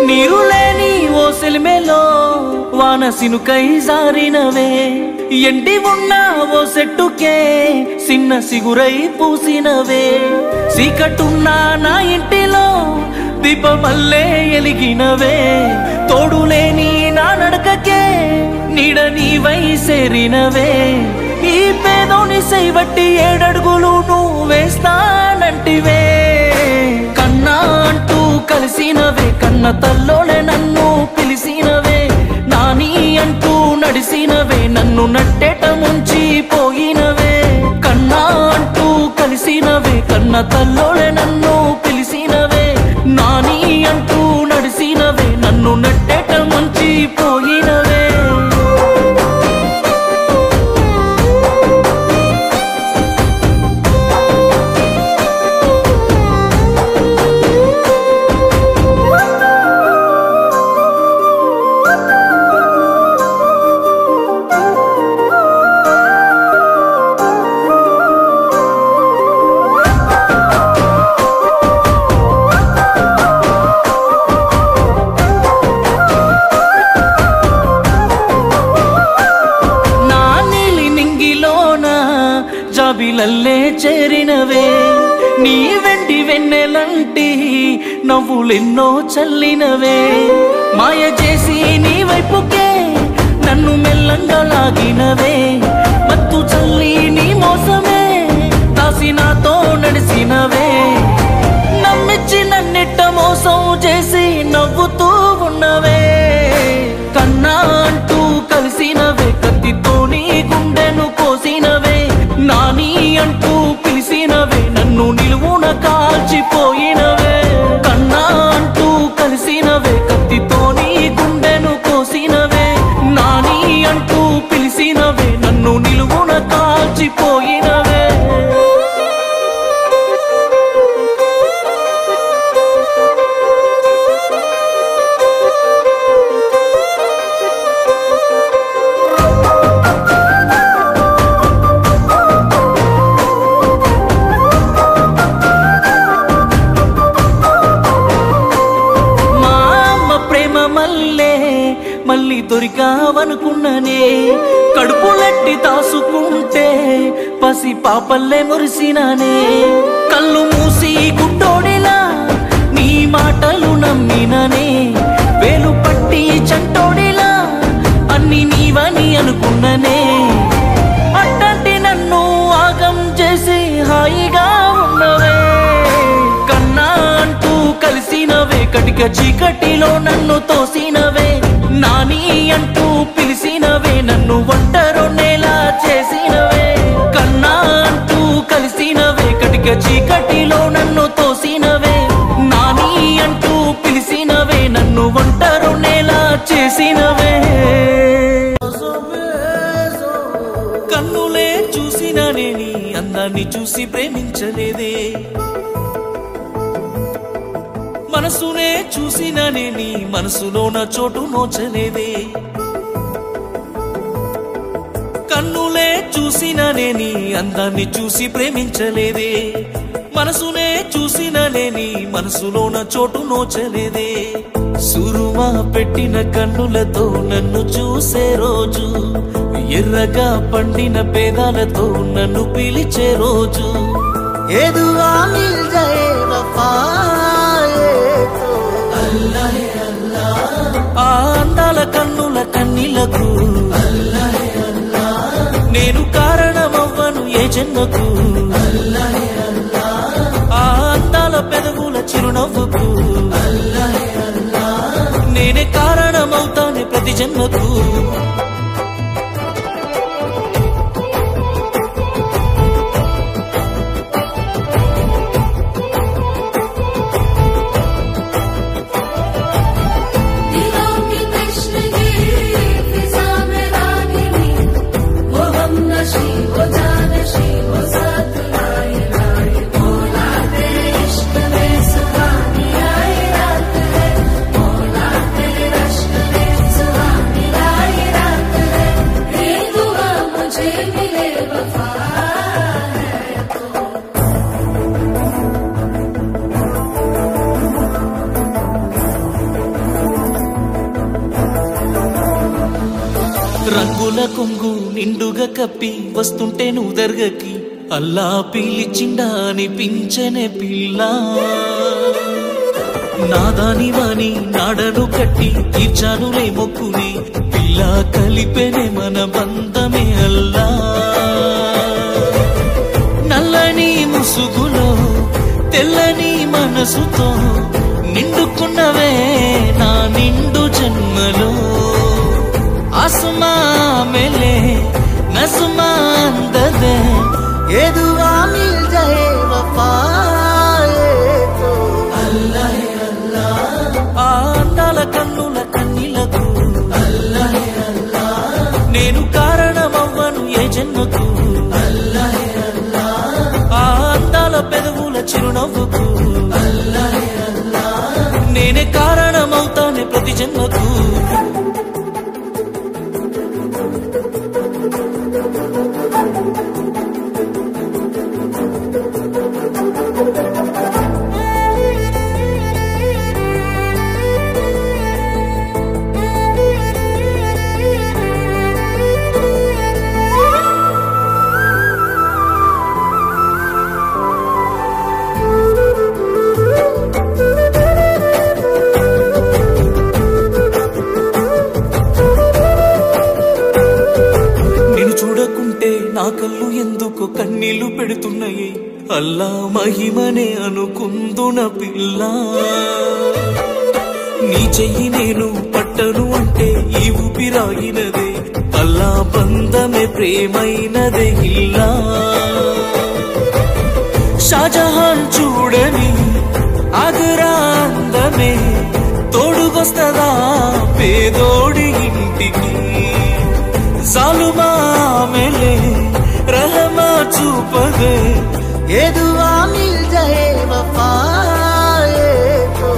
నీరు లేని ఓ సెలిమేలో వాన సినుకై జారినవే ఎండి ఉన్న ఓ సెట్టుకే చిన్న సిగురై పూసినవే చీకటున్న నా ఇంటిలో దీపమల్లే ఎలిగినవే తోడులేని నా నడకకే నీడ నీవై సేరినవే ఈ పేదోని సైవట్టి ఏడడుగులు నువ్వు వేస్తానంటివే కన్నా అంటూ కలిసినవే కన్న తల్లోలే నన్ను పిలిసినవే నాని అంటూ నడిసినవే నన్ను నట్టేట ముంచి పోయినవే కన్నా అంటూ కలిసినవే కన్న తల్లోలే నన్ను పిలిసినవే నాని అంటూ నడిసినవే నన్ను నట్టేట ముంచి పోయినవే నా నీలి నింగిలోన జాబిలల్లే చేరినవే నీ వెండి వెన్నెలంటి నవ్వులెన్నో చల్లినవే మాయ చేసి నీ వైపుకే నన్ను మెల్లంగా లాగినవే మత్తు చల్లి నీ మోసమే దాసి నాతో నడిసినవే నమ్మిచ్చి నన్నిట్ట మోసం చేసి నవ్వుతూ ఉన్నవే కన్నా అంటూ కలిసినవే కత్తితో నీ గుండెను కోసినవే నాని అంటూ పిలిసినవే నన్ను నిలువున కాల్చిపోయినవే కన్నా అంటూ కలిసినవే కత్తితో నీ గుండెను కోసినవే నాని అంటూ పిలిసినవే నన్ను నిలువున కాల్చిపోయినవే మా అమ్మ ప్రేమ మల్లే మళ్ళీ దొరికావనుకున్ననే కడుపులెట్టి తాసుకుంటే పసి పాపల్లే మురిసినానే కళ్ళు మూసి గుడ్డోడిలా నీ మాటలు నమ్మిననే వేలు పట్టి చంటోడిలా అన్ని నీవని అనుకున్ననే అట్టంటి నన్ను ఆగం చేసి హాయిగా ఉన్నవే కన్నా అంటూ కలిసినవే కటిక చీకటిలో నన్ను తోసినవే నాని అంటూ పిలిసినవే నన్ను ఒంటరు నేలా చేసినవే కన్నా అంటూ కలిసినవే కటిక చీకటిలో నన్ను తోసినవే నాని అంటూ పిలిసినవే నన్ను ఒంటరు నేలా చేసినవే కన్నులే చూసినానే నీ అందాన్ని చూసి ప్రేమించలేదే మనసునే చూసినానే నీ మనసులోన చోటు నోచలేదే కన్నులే చూసినానే నీ అందాన్ని చూసి ప్రేమించలేదే మనసునే చూసిననే నీ మనసులోన చోటు నోచలేదే సురుమా పెట్టిన కన్నులతో నన్ను చూసే రోజు ఎర్రగా పండిన పేదాలతో నన్ను పిలిచే రోజు ఎదుగా మిల్ జయే వఫాయే తో ఆ అందాల కన్నుల కన్నీలకు నేను కారణమవ్వను ఏ జన్మకు ఆ అందాల పెదవుల చిరునవ్వుకు నేనే కారణమవుతానే ప్రతి జన్మకు दिलों की तश्नगी फिजा में रागिनी वो हम नशी वो जानशी वो साथ लाए लाए मौला तेरे इश्क में सुहानी आई रात है मौला तेरे इश्क में सुहानी आई रात రంగుల కొంగు నిండుగా కప్పి వస్తుంటే నువ్వు దర్గకి అల్లా పిలిచిండా అనిపించనే పిల్ల నాదాని వాని నాడను కట్టి తీర్చానులే మొక్కుని పిల్ల కలిపెనే మన బంధమే అల్లా నల్లని ముసుగులో తెల్లని మనసుతో నిండుకున్నవే నా నిండు జన్మలో ఆసుమా మెలే నసుమా అందదే ये दुआ मिल जाए वफा ये तो ఆ అందాల కన్నుల కన్నీలకు నేను కారణమవ్వను ఏ జన్మకు ఆ అందాల పెదవుల చిరునవ్వుకు నేనే కారణమవుతానే ప్రతి జన్మకు నేను చూడకుంటే నా కళ్ళు ఎందుకు కన్నీళ్లు పెడుతున్నాయి అల్లా మహిమనే అనుకుందున పిల్ల నీ చెయ్యి నేను పట్టను అంటే ఈ ఊపిరాగినదే అల్లా బంధమే ప్రేమైనదే ఇల్లా షాజహాన్ చూడని ఆగరా అందమే తోడుకొస్తదా పేదోడి ఇంటికి జాలుమా మెలే రహమా చూపదే ये दुआ मिल जाए वफा ये तो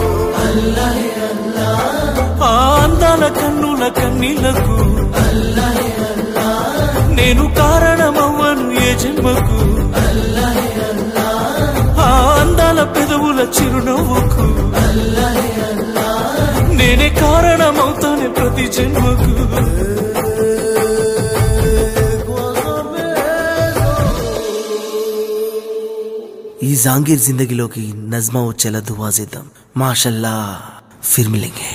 ఆ అందాల కన్నుల కన్నీళ్లకు నేను కారణమవ్వను ఏ జన్మకు ఆ అందాల పెదవుల చిరునవ్వుకు నేనే కారణమవుతానే ప్రతి జన్మకు ఈ జాంగీర్ జిందగీలోకి నజ్మా వచ్చేలా దువా చేద్దాం మాషల్లా ఫిర్ మిలేంగే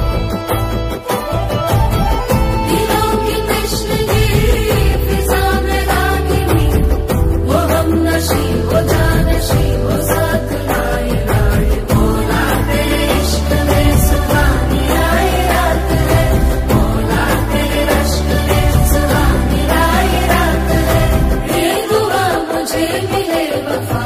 दिलों की तश्नगी फिजा में रागिनी वो हम नशी वो जानशी वो साथ लाए लाए बोला तेरे इश्क में सुहानी आई रात है बोला तेरे रश्क में सुहानी आई रात है ये दुआ मुझे मिले वफा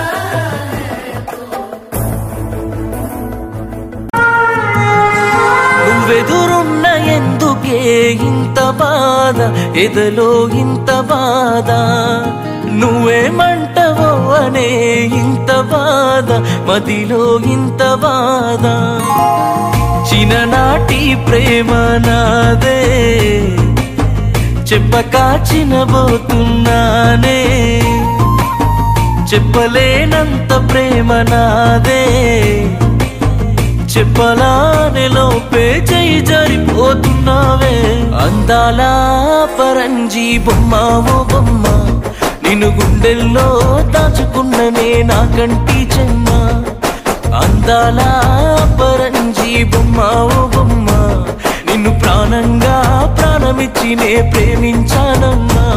నువ్వెదురున్న ఎందుకే ఇంత బాధ ఎదలో ఇంత బాధ నువ్వేమంటవో అనే ఇంత బాధ మదిలో ఇంత బాధ చిన్ననాటి ప్రేమ నాదే చెప్పక చినబోతున్నానే చెప్పలేనంత ప్రేమ నాదే చెప్పలానే లోపే చేయి జారిపోతున్నావే అందాల పరంజీ బొమ్మ ఓ బొమ్మ నిన్ను గుండెల్లో దాచుకున్ననే నా కంటి చెమ్మ అందాల పరంజీ బొమ్మ ఓ బొమ్మ నిన్ను ప్రాణంగా ప్రాణమిచ్చి నే ప్రేమించానమ్మా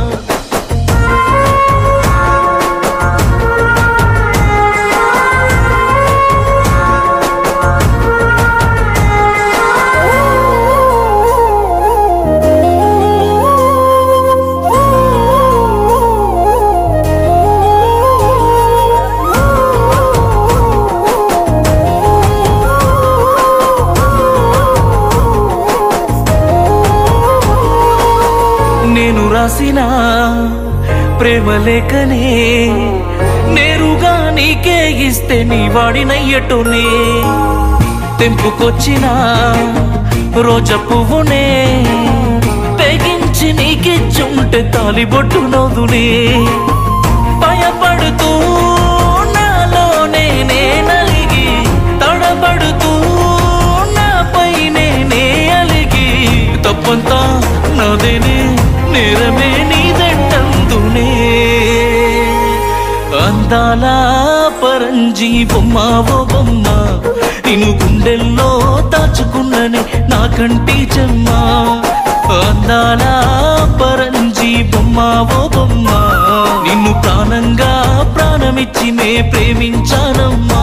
నేను రాసిన ప్రేమ లేఖనే నేరుగా నీకే ఇస్తే నీ వాడినయ్యటునే తెంపుకొచ్చిన రోజా పువ్వునే తెగించి నీకిచ్చుంటే తాలిబొట్టు నవ్వునే భయపడుతూ నాలోనే నే నలిగి తడబడుతూ నాపై నేనే అలిగి తప్పంతా నాదేనే అందాల పరంజీ బొమ్మ ఓ బొమ్మ నిన్ను గుండెల్లో దాచుకున్ననే నా కంటి చెమ్మ అందాల పరంజీ బొమ్మ ఓ బొమ్మ నిన్ను ప్రాణంగా ప్రాణమిచ్చి నే ప్రేమించానమ్మా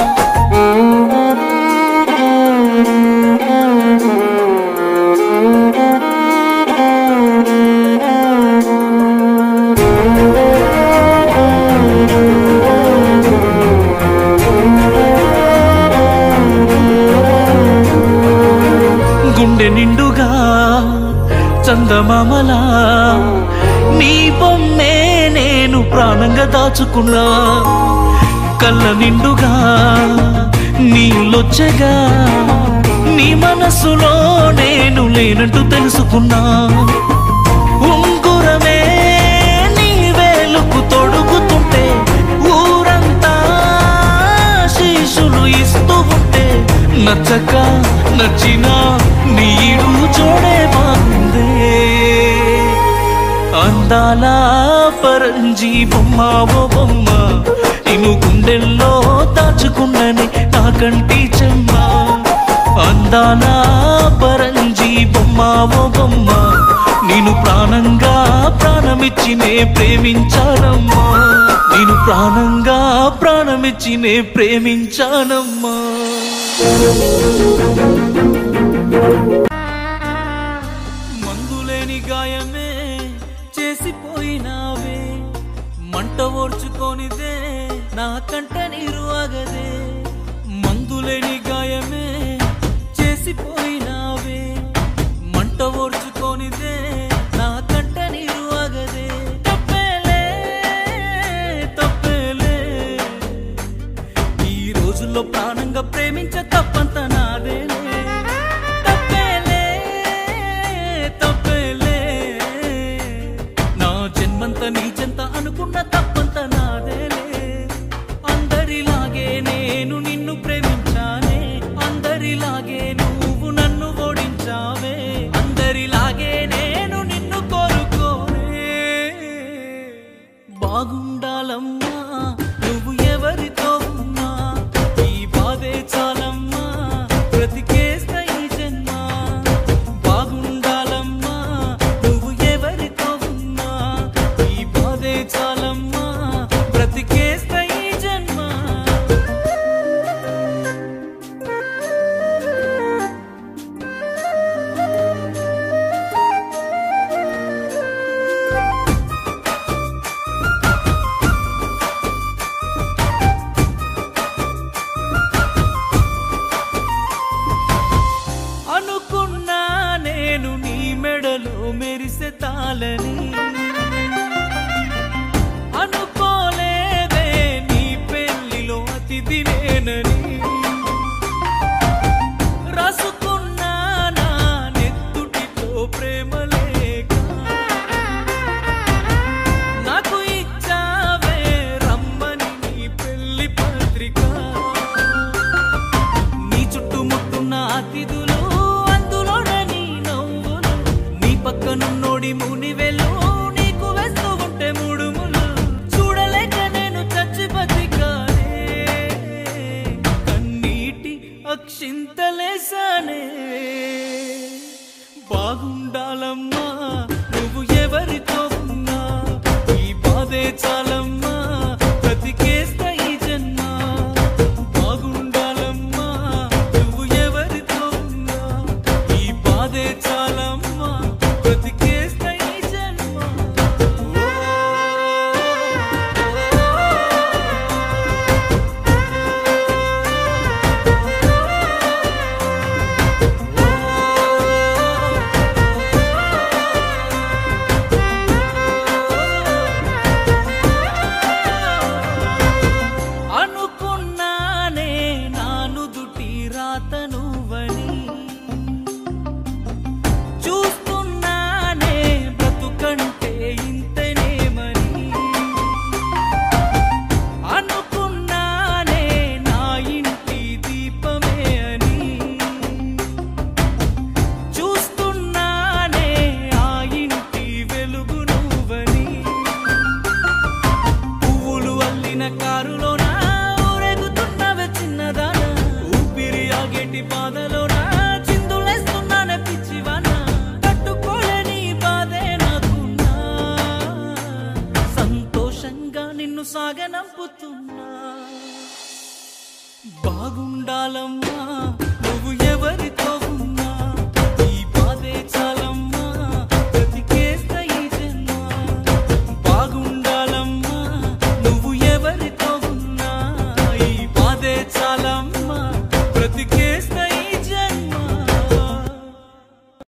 గుండె నిండుగా చందమామలా నీ బొమ్మే నేను ప్రాణంగా దాచుకున్నా కళ్ళ నిండుగా నీళ్ళొచ్చగా నీ మనసులో నేను లేనట్టు తెలుసుకున్నా ఉంగురమే నీ వేలుకు తొడుగుతుంటే ఊరంతా శీషులు ఇస్తూ ఉంటే నచ్చక నచ్చిన నీడు చూడే బాగుందే అందాల పరంజీ బొమ్మ ఓ బొమ్మ నిన్ను గుండెల్లో దాచుకున్నని నా కంటి చెమ్మ అందాల పరంజీ బొమ్మ ఓ బొమ్మ నేను ప్రాణంగా ప్రాణమిచ్చి నే ప్రేమించానమ్మా నేను ప్రాణంగా ప్రాణమిచ్చి నే ప్రేమించానమ్మా మందులేని గాయమే చేసిపోయినావే మంట ఓర్చుకోనిదే నా కంట నీరు ఆగదే మందులేని గాయమే చేసిపోయినావే మంట ఓర్చుకోనిదే నా కంట నీరు ఆగదే తప్పేలే తప్పేలే ఈ రోజుల్లో ప్రాణంగా ప్రేమించ తప్పంత నాదేలే తప్పేలే తప్పేలే నా జన్మంత నీ చెంత అనుకున్న తప్పంత నాదేలే అందరిలాగే నేను నిన్ను ప్రేమించానే అందరిలాగే నువ్వు నన్ను ఓడించావే అందరిలాగే నేను నిన్ను కోరుకోనే బాగుండాలమ్మా నువ్వు ఎవరితో ఉన్నా ఈ బాధే చాలమ్మా బ్రతికేస్తా ఈ జన్మ బాగుండాలమ్మా నువ్వు ఎవరితో ఉన్నా ఈ బాధే చాలమ్మా బ్రతికేస్తా ఈ జన్మ అనుకున్నా నేను నీ మెడలో మెరిసే తాళని అనుకోలేదే నీ పెళ్లిలో అతిథి నేనని రాసుకున్నా నా నెత్తుటితో ప్రేమ లేక నాకు ఇచ్చావే రమ్మని నీ పెళ్లి పత్రిక నీ చుట్టుముట్టున్న అతిథులు అందులోనే నీ నవ్వులు నీ పక్కనున్నోడి మునివెలు నీకు వేస్తూ ఉంటే ముడుములు చూడలేక నేను చచ్చి బతికానే కన్నీటి అక్షింతలేసానే బాగుండాలమ్మా నువ్వు ఎవరితో ఉన్నా ఈ బాధే చాలమ్మా బ్రతికేస్తా ఈ జన్మ బాగుండాలమ్మా నువ్వు ఎవరితో ఉన్నా ఈ బాధే చాలమ్మా బ్రతికేస్తా ఈ జన్మ మౌనంగా నిన్ను సాగనంపుతున్నా బాగుండాలమ్మా నువ్వు ఎవరితో